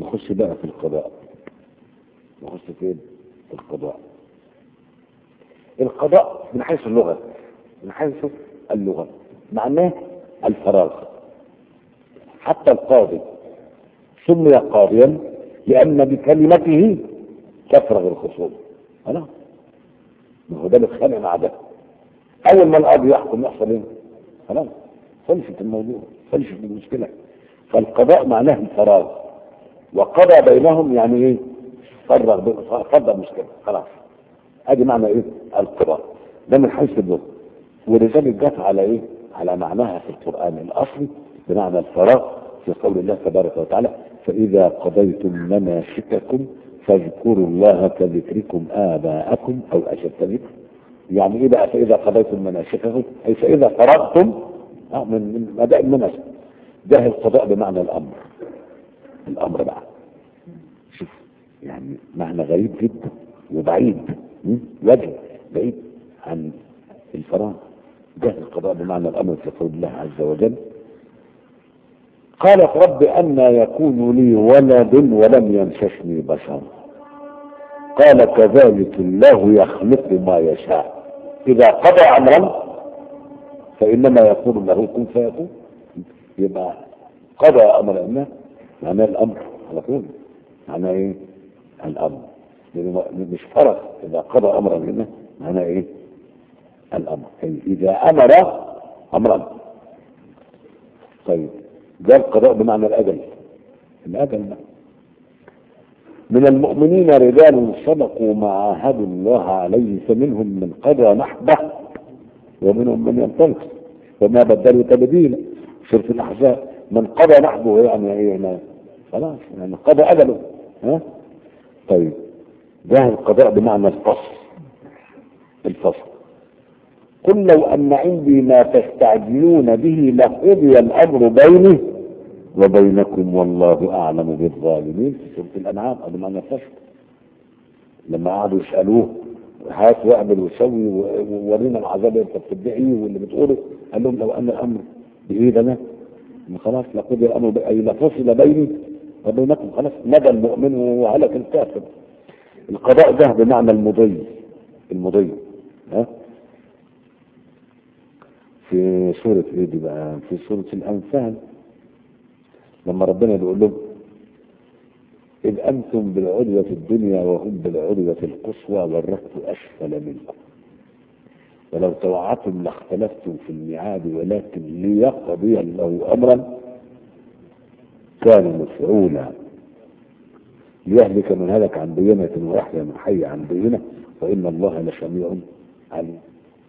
نخش بقى في القضاء نخش فين في القضاء القضاء من حيث اللغة من حيث اللغة معناه الفراغ حتى القاضي سمي قاضيا لأن بكلمته تفرغ الخصوم خلاص ما هو ده بيتخانق مع ده أول ما القاضي يحكم يحصل إيه؟ خلاص خلصت الموضوع خلصت المشكلة فالقضاء معناه الفراغ وقضى بينهم يعني إيه؟ فرغ بين- فضى المشكلة خلاص ادي معنى ايه القضاء ده من حيث اللغه ولذلك جت على ايه على معناها في القران الاصلي بمعنى الفراغ في قول الله تبارك وتعالى فاذا قضيتم مناسككم فاذكروا الله كذكركم اباءكم او اشد ذكر يعني ايه بقى فاذا قضيتم مناسككم اي فاذا فرغتم آه، من من اداء المناسك ده القضاء بمعنى الامر الامر بقى شوف يعني معنى غريب جدا وبعيد م? وجه بعيد عن الفراغ ده القضاء بمعنى الامر في قول الله عز وجل قالت رب أن يكون لي ولد ولم يمسسني بشر قال كذلك الله يخلق ما يشاء إذا قضى أمرا فإنما يقول له كن فيكون يبقى قضى أمرا ما معناه الأمر على طول معناه إيه؟ الأمر لأنه مش فرق إذا قضى أمرا هنا معناه إيه؟ الأمر يعني إذا أمر أمرا طيب ده القضاء بمعنى الأجل الأجل بقى. من المؤمنين رجال صدقوا ما عاهدوا الله عليه فمنهم من قضى نحبه ومنهم من ينطلق وما بدلوا تبديلا سورة الأحزاب من قضى نحبه يعني ايه يعني خلاص يعني قضى أجله ها طيب ده القضاء بمعنى الفصل الفصل قل لو أن عندي ما تستعجلون به لقضي الأمر بيني وبينكم والله أعلم بالظالمين في سورة الأنعام هذا معنى الفصل لما قعدوا يسألوه هات واعمل وسوي وورينا العذاب اللي انت بتدعيه واللي بتقوله قال لهم لو ان الامر بايدنا خلاص لقضي الامر ب- اي لفصل بيني وبينكم خلاص ندى المؤمن وهلك الكافر القضاء ده بمعنى المضي المضي ها في سورة ايه دي بقى في سورة الانفال لما ربنا بيقول لهم إذ أنتم بالعدوة الدنيا وهم بالعدوة القصوى والركب أسفل منكم ولو توعدتم لاختلفتم في الميعاد ولكن ليقضي الله أمرا كان مفعولا ليهلك من هلك عن بينة ويحيى من حي عن بينة وإن الله لسميع عليم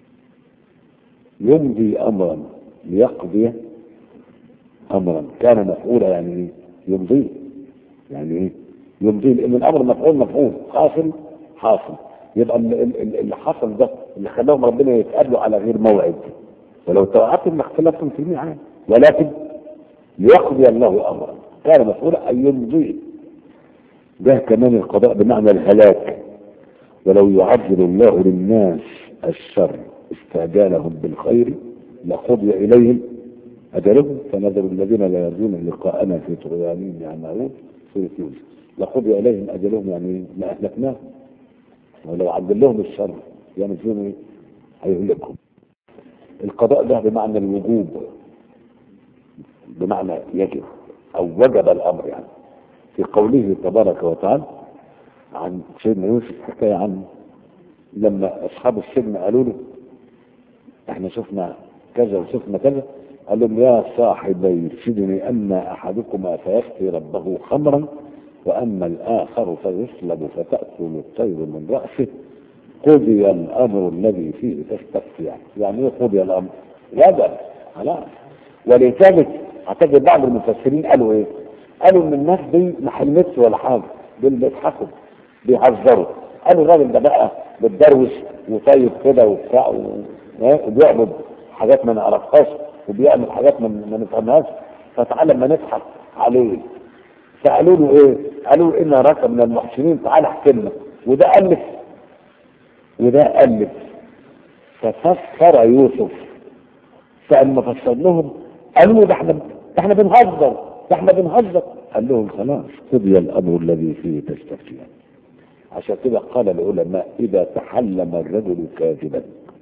يمضي أمرا ليقضي أمرا كان مفعولا يعني إيه؟ يمضيه يعني ايه يمضي لان الامر مفعول مفعول حاصل حاصل يبقى ال- ال- ال- اللي حصل ده اللي خلاهم ربنا يتقابلوا على غير موعد ولو توعدتم لاختلفتم في الميعاد ولكن ليقضي الله امرا كان مفعولا ان يمضي ده كمان القضاء بمعنى الهلاك ولو يعجل الله للناس الشر استعجالهم بالخير لقضي اليهم أجلهم فنذر الذين لا يرجون لقاءنا في طغيانهم يعمهون سورة يونس لقضي إليهم أجلهم يعني ما أهلكناهم ولو عجل لهم الشر يعني فيهم إيه؟ هيهلكهم القضاء ده بمعنى الوجوب بمعنى يجب أو وجب الأمر يعني في قوله تبارك وتعالى عن سيدنا يوسف حكاية عن لما أصحاب السجن قالوا له احنا شفنا كذا وشفنا كذا قال لهم يا صاحبي السجن أما أحدكما فيسقي ربه خمرا وأما الآخر فيصلب فتأكل الطير من رأسه قضي الأمر الذي فيه تستفتيان يعني إيه قضي الأمر؟ وجب خلاص ولذلك اعتقد بعض المفسرين قالوا إيه؟ قالوا إن الناس دي ما حلمتش ولا حاجة دول بيضحكوا بيهزروا قالوا الراجل ده بقى بتدروش وطيب كده وبتاع و- وبيعبد حاجات ما نعرفهاش وبيعمل حاجات ما ما نفهمهاش فتعالى ما نضحك عليه فقالوا له ايه؟ قالوا له ان راك من المحسنين تعالى احكي لنا وده الف وده الف ففسر يوسف فلما فسر لهم قالوا له ده احنا ده احنا بنهزر ده احنا بنهزر قال لهم خلاص قضي الامر الذي فيه تستفتيان عشان كده قال العلماء اذا تحلم الرجل كاذبا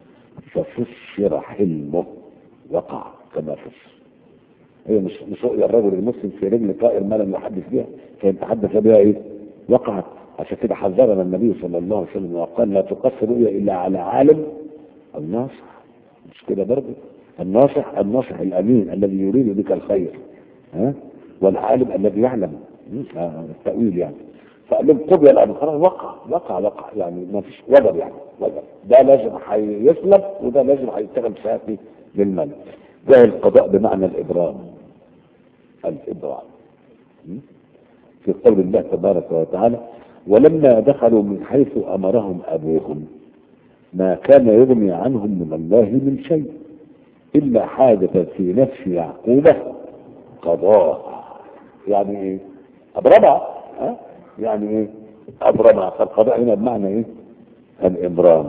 ففسر حلمه وقع كما فسر هي مش مش رؤيا الرجل المسلم في رجل طائر ما لم يحدث بها كان تحدث بها ايه؟ وقعت عشان كده حذرنا النبي صلى الله عليه وسلم وقال لا تقص رؤيا الا على عالم او ناصح مش كده برضه الناصح الناصح الامين الذي يريد بك الخير ها والعالم الذي يعلم آه، التاويل يعني فقال لهم قضي الامر خلاص وقع وقع وقع يعني ما فيش وجب يعني وجب ده لازم هيسلب وده لازم هيشتغل ساعتي للملك ده القضاء بمعنى الابرام الابرام م? في قول الله تبارك وتعالى ولما دخلوا من حيث امرهم ابوهم ما كان يغني عنهم من الله من شيء الا حاجه في نفس يعقوب قضاء يعني ايه ابرمها ها يعني ايه ابرمها فالقضاء هنا بمعنى ايه الابرام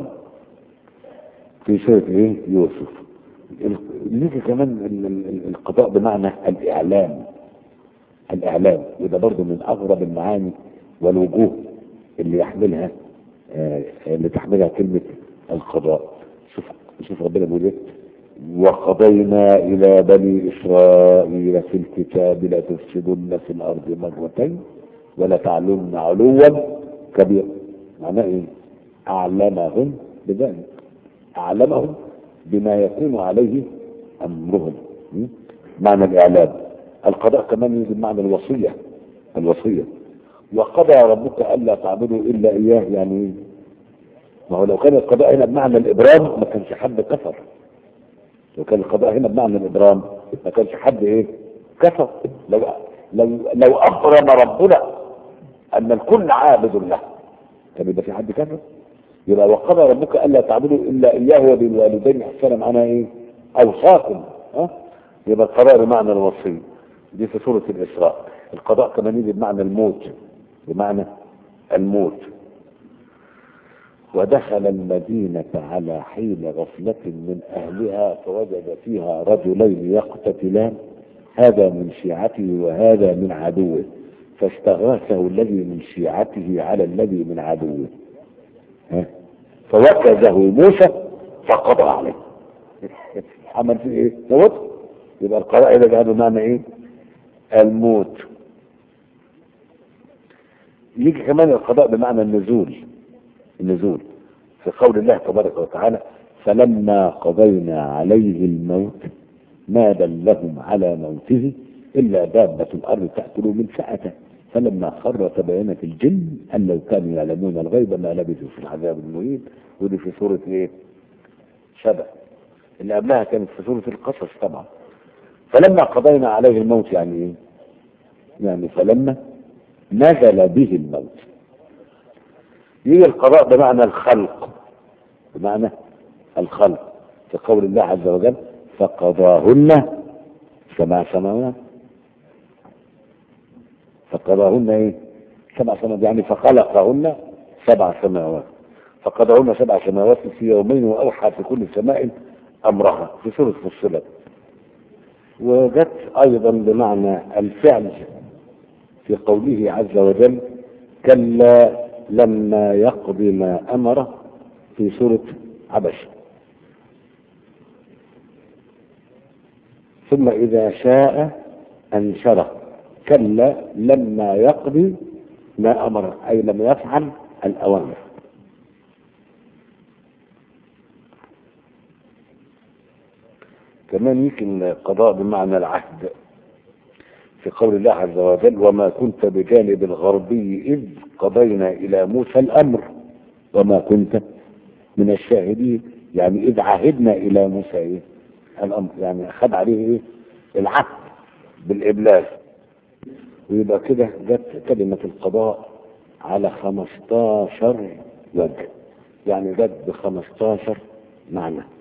في سوره ايه يوسف نيجي كمان ال- ال- ال- القضاء بمعنى الاعلام الاعلام وده برضه من اغرب المعاني والوجوه اللي يحملها آه، اللي تحملها كلمه القضاء شوف شوف ربنا بيقول ايه وقضينا الى بني اسرائيل في الكتاب لتفسدن في الارض مرتين ولتعلن علوا كبيرا معناه ايه اعلمهم بذلك اعلمهم بما يكون عليه امرهم م? معنى الاعلام القضاء كمان يجي بمعنى الوصيه الوصيه وقضى ربك الا تعبدوا الا اياه يعني إيه؟ ما هو لو كان القضاء هنا بمعنى الابرام ما كانش حد كفر لو كان القضاء هنا بمعنى الابرام ما كانش حد ايه كفر لو لو لو ابرم ربنا ان الكل عابد له كان يبقى في حد كفر يبقى وقضى ربك الا تعبدوا الا اياه وبالوالدين احسانا معناها ايه اوصاكم ها يبقى القضاء بمعنى الوصيه دي في سوره الاسراء القضاء كمان يجي بمعنى الموت بمعنى الموت ودخل المدينة على حين غفلة من أهلها فوجد فيها رجلين يقتتلان هذا من شيعته وهذا من عدوه فاستغاثه الذي من شيعته على الذي من عدوه ها؟ فوكزه موسى فقضى عليه عمل فيه ايه؟ موت يبقى القضاء ده هذا معنى ايه؟ الموت يجي كمان القضاء بمعنى النزول النزول في قول الله تبارك وتعالى فلما قضينا عليه الموت ما دلهم على موته الا دابة الارض تاكل من سأته فلما خر تبينت الجن ان لو كانوا يعلمون الغيب ما لبثوا في العذاب المهين ودي في سوره ايه؟ شبه اللي قبلها كانت في سوره القصص طبعا فلما قضينا عليه الموت يعني ايه؟ يعني فلما نزل به الموت يجي القضاء بمعنى الخلق بمعنى الخلق في قول الله عز وجل فقضاهن سبع سماوات فقضاهن ايه سبع سماوات يعني فخلقهن سبع سماوات فقضاهن سبع سماوات في يومين واوحى في كل سماء امرها في سوره فصلت وجت ايضا بمعنى الفعل في قوله عز وجل كلا لما يقضي ما امره في سوره عبس ثم اذا شاء انشره كلا لما يقضي ما امره اي لم يفعل الاوامر كمان يمكن القضاء بمعنى العهد في قول الله عز وجل وما كنت بجانب الغربي إذ قضينا إلى موسى الأمر وما كنت من الشاهدين يعني إذ عهدنا إلى موسى إيه الأمر يعني أخذ عليه إيه العهد بالإبلاغ ويبقى كده جت كلمة القضاء على 15 وجه يعني جت ب 15 معنى